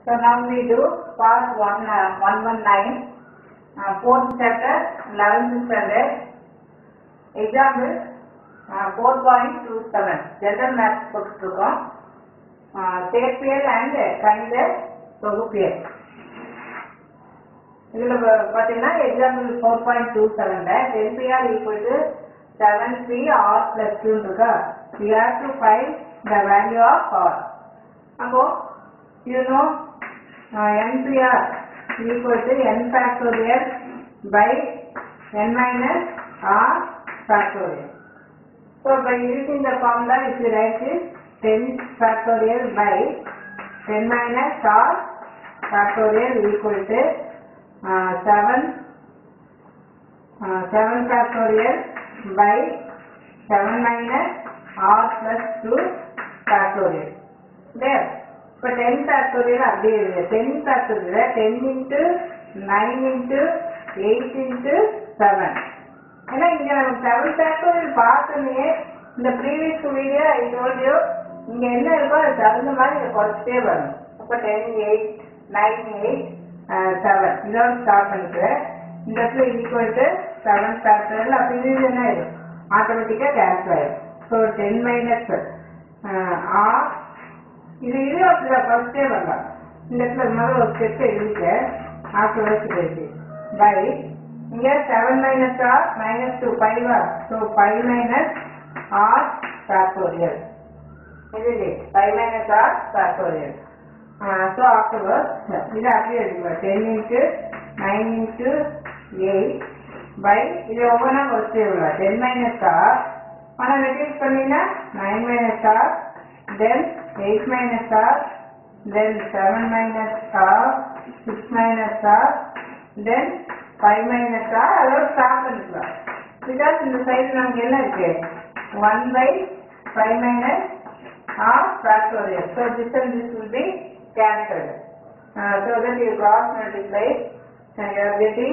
So now we do part one, uh, one one nine, uh, fourth chapter, eleventh standard. Example, uh, four point two seven, general maths கொடுத்துருக்கோம் uh, சேர்ப்பியல் and கணித தொகுப்பியல் இதுல ப- பாத்தீங்கன்னா example four point two செவன்ல LPR equal to seven three R plus two இருக்கா you have to find the value of R அப்போ you know NPR equal to N factorial by N minus R factorial So by using the formula, if you write it, 10 factorial by 10 minus r factorial equal to uh, 7 uh, 7 factorial by 7 minus r plus 2 factorial. There. இப்போ 10 factorial அப்படியே இருக்கு 10 factorial 10 into 9 into 8 into 7 ஏன்னா இங்க நம்ம seven factorial பார்த்தோன்னே இந்த previous video I told you இங்க என்ன இருக்கோ அது தகுந்த மாதிரி இதை குறைச்சிட்டே வரணும் அப்போ ten eight nine eight seven இதோட ஸ்டார்ட் பண்ணிக்கிறேன் இந்த இடத்துல ஈக்குவல் டு செவன் ஃபேக்டோரியல் அப்படி இது என்ன ஆயிடும் ஆட்டோமேட்டிக்காக கேன்சல் ஆயிடும் ஸோ டென் மைனஸ் ஆர் இது இது அப்படிதான் ஃபர்ஸ்டே வரலாம் இந்த இடத்துல முதல்ல ஒரு ஸ்டெப் எழுதிட்டேன் ஆஃப்டர் வச்சு பை இங்க seven minus R minus two five R so five minus R factorial இது five minus R factorial so afterward இது அப்படியே எடுக்கலாம் ten into nine into eight by இது ஒவ்வொன்றா வச்சு விடலாம் டென் மைனஸ் ஆர் ஆனால் ரெடியூஸ் பண்ணீங்கன்னா nine minus R then eight minus R then seven minus R six minus R then five minus R அதோட ஸ்டாப் பண்ணிக்கலாம் பிகாஸ் இந்த சைடு நமக்கு என்ன இருக்கு one by five minus R factorial so this and this will be cancelled. Uh, so that you cross multiply and you are getting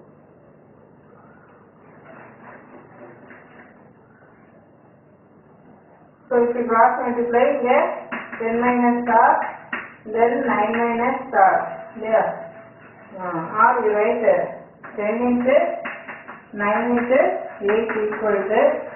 So if you cross multiply here 10 minus star then 9 minus star there. Uh, or you write uh, 10 into 9 into 8 equal to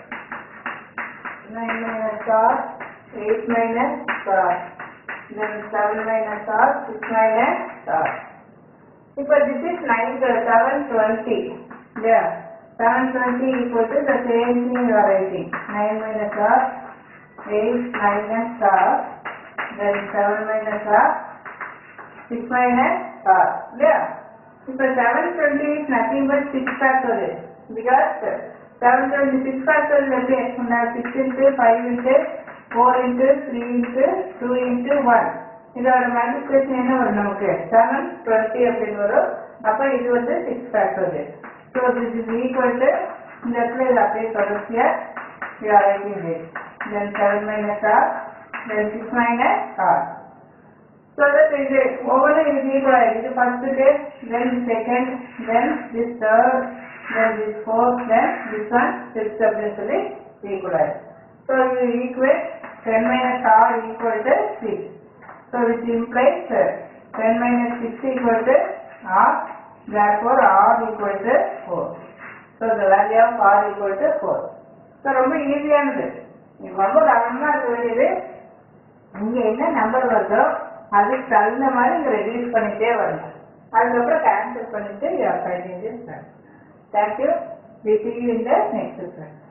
9 minus star 8 minus star then 7 minus star 6 minus star. If this is 9 to 720 there 720 equal to the same thing you are writing 9 minus star 8 minus star then 7 minus star 6 minus star there. If 720 is nothing but 6 factorial because 726 factorial will be exponent 6 into 5 into 4 into 3 into 2 into 1 இதோட multiplication என்ன வரும் நமக்கு 720 அப்படின்னு வரும் அப்ப இது வந்து 6 factorial so this is equal to இந்த இடத்துல இது அப்படியே தொடர்ச்சியா you are writing this then 7 minus r then 6 minus r so that இது ஒவ்வொன்றும் இது equal ஆயிடுது இது first case then second then this third then this fourth then this one fifth அப்படின்னு சொல்லி equal ஆயிடுது so you equate 10 minus r equal to 6 so which implies uh, 10 minus 6 equal to r therefore r equal to 4 so the value of r equal to 4 so ரொம்ப ஈஸியானது நீங்க ரொம்ப கவனமா இருக்க வேண்டியது இங்க என்ன நம்பர் வருதோ அதுக்கு தகுந்த மாதிரி இங்க ரெடியூஸ் பண்ணிட்டே வரணும் அதுக்கப்புறம் கேன்சல் பண்ணிட்டு you are finding this thank you we see you in the next